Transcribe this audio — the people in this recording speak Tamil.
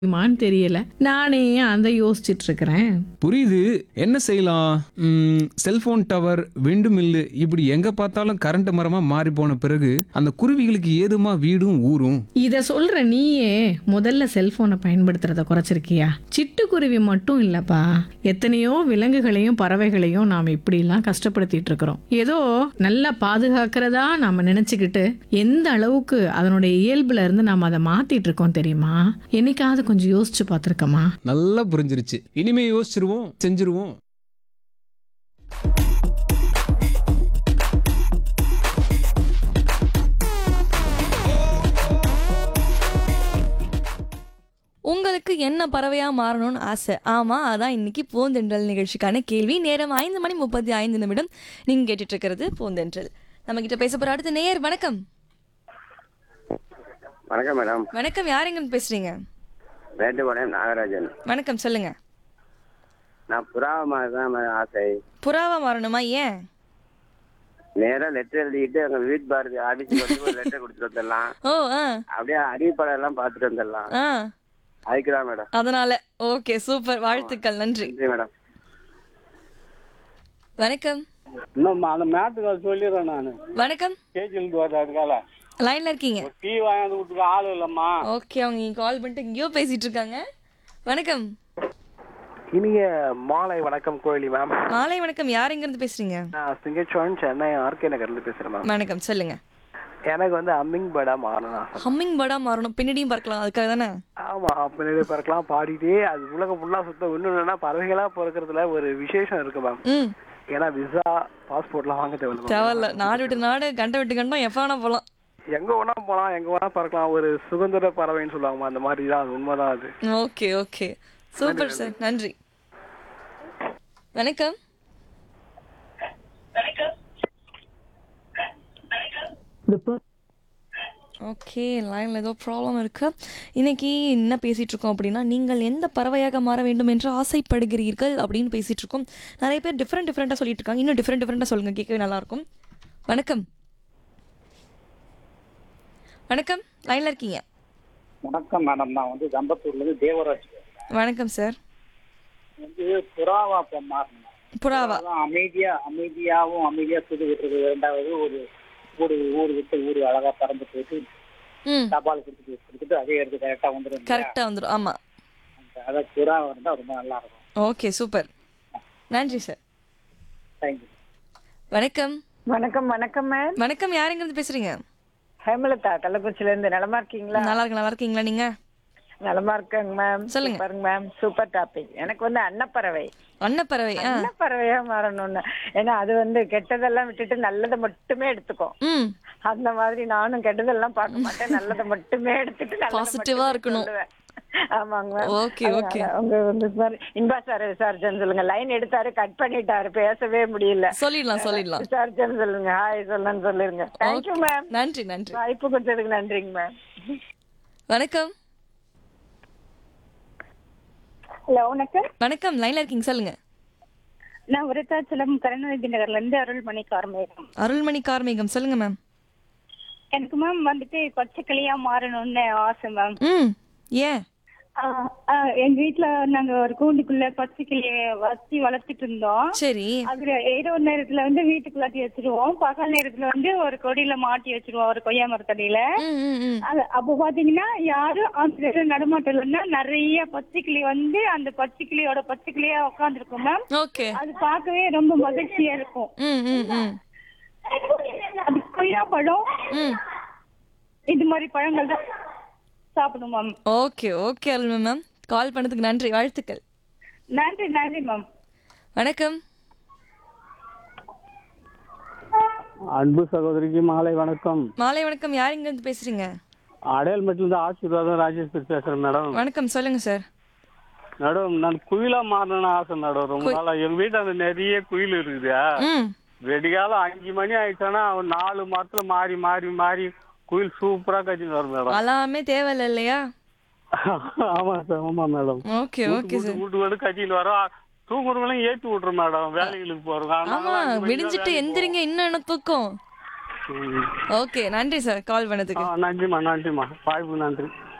மான்னு தெரியல நானே அந்த யோசிச்சுட்டு இருக்கிறேன் புரியுது என்ன செய்யலாம் ம், செல்போன் டவர் விண்டு மில்லு இப்படி எங்க பார்த்தாலும் கரண்ட் மரமா மாறி போன பிறகு அந்த குருவிகளுக்கு ஏதுமா வீடும் ஊரும் இத சொல்ற நீயே முதல்ல செல்போனை பயன்படுத்துறத குறைச்சிருக்கியா சிட்டுக்குருவி மட்டும் இல்லப்பா எத்தனையோ விலங்குகளையும் பறவைகளையும் நாம் இப்படிலாம் கஷ்டப்படுத்திட்டு இருக்கிறோம் ஏதோ நல்லா பாதுகாக்கிறதா நாம நினைச்சுக்கிட்டு எந்த அளவுக்கு அதனுடைய இயல்புல இருந்து நாம அதை மாத்திட்டு இருக்கோம் தெரியுமா என்னைக்காவது கொஞ்சம் யோசிச்சு பார்த்திருக்கமா நல்லா புரிஞ்சிருச்சு இனிமே யோசிச்சிருவோம் செஞ்சிருவோம் உங்களுக்கு என்ன பறவையா மாறணும்னு ஆசை ஆமா அதான் இன்னைக்கு பூந்தென்றல் நிகழ்ச்சிக்கான கேள்வி நேரம் ஐந்து மணி முப்பத்தி ஐந்து நிமிடம் நீங்க கேட்டுட்டு இருக்கிறது பூந்தென்றல் நம்ம கிட்ட பேச போற அடுத்த நேயர் வணக்கம் வணக்கம் மேடம் வணக்கம் யாருங்க பேசுறீங்க வேட்டுப்பாளையம் நாகராஜன் வணக்கம் சொல்லுங்க நான் புறாவமாக தான் மேடம் ஆசை புறாவா மாறணுமா ஏன் நேரா லெட்டர் எழுதிட்டு அங்க வீட் பாரதி ஆபீஸ்க்கு வந்து ஒரு லெட்டர் கொடுத்துட்டு வந்துடலாம் ஓ ஆ அப்படியே அறிவிப்பாளர் எல்லாம் பார்த்துட்டு வந்துடலாம் ஆ அதுக்கு தான் மேடம் அதனால ஓகே சூப்பர் வாழ்த்துக்கள் நன்றி நன்றி மேடம் வணக்கம் இன்னும் அந்த மேட்டுக்கு சொல்லிடுறேன் நான் வணக்கம் கேஜில் வரதுக்கால லைன்ல இருக்கீங்க டீ வாங்கி விட்டுருக்க ஆள் இல்லம்மா ஓகே அவங்க கால் பண்ணிட்டு எங்கேயோ பேசிட்டு இருக்காங்க வணக்கம் இனிய மாலை வணக்கம் கோயிலி மேம் மாலை வணக்கம் யார் எங்க இருந்து பேசுறீங்க நான் சிங்கச்சோன் சென்னை ஆர்கே நகர்ல பேசுறேன் மேம் வணக்கம் சொல்லுங்க எனக்கு வந்து அம்மிங் பேர்டா மாறணும் ஆசை. ஹம்மிங் பேர்டா மாறணும் பின்னாடியும் பார்க்கலாம் அதுக்காக தானே ஆமா பின்னாடி பறக்கலாம் பாடிட்டே அது உலகம் ஃபுல்லா சுத்த இன்னும் என்னன்னா பறவைகளா பிறக்கிறதுல ஒரு விசேஷம் இருக்கு மேம் ம் ஏன்னா விசா பாஸ்போர்ட்லாம் வாங்க தேவையில்ல ma'am. தேவையில்ல நாடு விட்டு நாடு கண்ட விட்டு கண்டம் எப்ப வேணா போலாம் எங்க வேணா போலாம் எங்க வேணா பறக்கலாம் ஒரு சுதந்திர பறவைன்னு சொல்லுவாங்க அந்த மாதிரி தான் அது உண்மைதான் அது ஓகே ஓகே சூப்பர் சார் நன்றி வணக்கம் ஓகே லைனில் ஏதோ ப்ராப்ளம் இருக்கு இன்னைக்கு என்ன பேசிட்டு இருக்கோம் அப்படின்னா நீங்கள் எந்த பறவையாக மாற வேண்டும் என்று ஆசைப்படுகிறீர்கள் அப்படின்னு பேசிட்டு இருக்கோம் நிறைய பேர் டிஃப்ரெண்ட் டிஃப்ரெண்ட்டாக சொல்லிட்டு இருக்காங்க இன்னும் டிஃப்ரெண்ட் டிஃப்ரெண்ட்டாக சொல்லுங்க கேட்கவே நல்லா இருக்கும் வணக்கம் வணக்கம் லைனில் இருக்கீங்க வணக்கம் மேடம் நான் வந்து தம்பத்தூர்ல இருந்து தேவராஜ் வணக்கம் சார் வந்து புறாவா இப்ப மாறணும் புறாவா அதான் அமைதியா அமைதியாவும் அமைதியா சுது விட்டுறது ரெண்டாவது ஒரு ஊடு ஊடு விட்டு ஊடு அழகா பறந்து போயிட்டு ம் தபால் கொடுத்துட்டு கொடுத்துட்டு அதே இடத்து கரெக்டா வந்துடும் கரெக்டாக வந்துடும் ஆமாம் அதான் புறா இருந்தா ரொம்ப நல்லா இருக்கும் ஓகே சூப்பர் நன்றி சார் தேங்க்யூ வணக்கம் வணக்கம் வணக்கம் மேம் வணக்கம் யாருங்கிறது பேசுறீங்க ஹேமலதா கள்ளக்குறிச்சில இருந்து நலமா இருக்கீங்களா நல்லா இருக்கு நல்லா இருக்கீங்களா நீங்க நலமா இருக்கேங்க மேம் சொல்லுங்க. பாருங்க மேம் சூப்பர் டாபிக் எனக்கு வந்து அன்னப்பறவை அன்னப்பறவை ஆ அன்னப்பறவையா மாறணும்னு ஏன்னா அது வந்து கெட்டதெல்லாம் விட்டுட்டு நல்லதை மட்டுமே எடுத்துக்கும் ம் அந்த மாதிரி நானும் கெட்டதெல்லாம் பார்க்க மாட்டேன் நல்லதை மட்டுமே எடுத்துட்டு நல்லதை Positive-ஆ மட்டுமே இருக்கணும். சொல்லுவேன். ஆமாங்க மேம் Okay, okay. அவங்க வந்து இது மாதிரி இன்பா சார் விசாரிச்சேன்னு சொல்லுங்க லைன் எடுத்தாரு கட் பண்ணிட்டாரு பேசவே முடியல சொல்லிடலாம் சொல்லிடலாம் விசாரிச்சேன்னு சொல்லுங்க ஹாய் சொல்லுன்னு சொல்லிருங்க தேங்க்யூ மேம் நன்றி நன்றி வாய்ப்பு கொடுத்ததுக்கு நன்றிங்க மேம் வணக்கம் ஹலோ வணக்கம் வணக்கம் லைன்ல இருக்கீங்க சொல்லுங்க நான் விருத்தாச்சலம் கருணாநிதி நகர்ல இருந்து அருள்மணி கார்மேகம் அருள்மணி கார்மேகம் சொல்லுங்க மேம் எனக்கு மேம் வந்துட்டு பச்சை கிளியா மாறணும்னு ஆசை மேம் ம் ஏன் ஆஹ் ஆஹ் எங்க வீட்ல நாங்க ஒரு கூண்டுக்குள்ள பச்சை கிளிய வச்சு வளர்த்துட்டு இருந்தோம் சரி அதுல இரவு நேரத்துல வந்து வீட்டுக்குள்ளாட்டி வச்சிருவோம் பகல் நேரத்துல வந்து ஒரு கொடியில மாட்டி வச்சிருவோம் ஒரு கொய்யா மரத்தடியில ம் ம் ம் அது அப்போ பாத்தீங்கன்னா யாரும் அந்த இடத்துல நடமாட்டம் இல்லைன்னா நிறைய பச்சை கிளி வந்து அந்த பச்சை கிளியோட பச்சை கிளியா உட்காந்துருக்கும் மேம் ஓகே அது பார்க்கவே ரொம்ப மகிழ்ச்சியா இருக்கும் ம் ம் ம் அது கொய்யா பழம் ம் இது மாதிரி பழங்கள் தான் சாப்பிடும் மேம் ஓகே ஓகே அருள்மி மேம் கால் பண்ணதுக்கு நன்றி வாழ்த்துக்கள் நன்றி நன்றி மேம் வணக்கம் அன்பு சகோதரிக்கு மாலை வணக்கம் மாலை வணக்கம் யாருங்க இருந்து பேசுறீங்க அடையாளமேட்டில இருந்து ஆசீர்வாதம் ராஜேஷ் பேசுறேன் மேடம் வணக்கம் சொல்லுங்க சார் மேடம் நான் குயிலா மாறணும்னு ஆசை மேடம் ரொம்ப நாளா எங்க வீட்டாண்ட நிறைய குயில் இருக்குது ம் வெடிகாலம் அஞ்சு மணி ஆயிடுச்சுன்னா ஒரு நாலு மரத்துல மாறி மாறி மாறி குயில் சூப்பரா கட்டின்னு வரும் மேடம் அலாமே தேவையில்ல இல்லையா ஆமா சார் ஆமா மேடம் ஓகே ஓகே சார் வீட்டு வீடு கட்டின்னு வரும் தூங்குறவங்களையும் ஏத்தி விட்டுரும் மேடம் வேலைகளுக்கு போறோம் ஆமா விடிஞ்சிட்டு எந்திரிங்க இன்னும் என்ன தூக்கம் ஓகே நன்றி சார் கால் பண்ணதுக்கு நன்றிம்மா நன்றிம்மா வாய்ப்பு நன்றி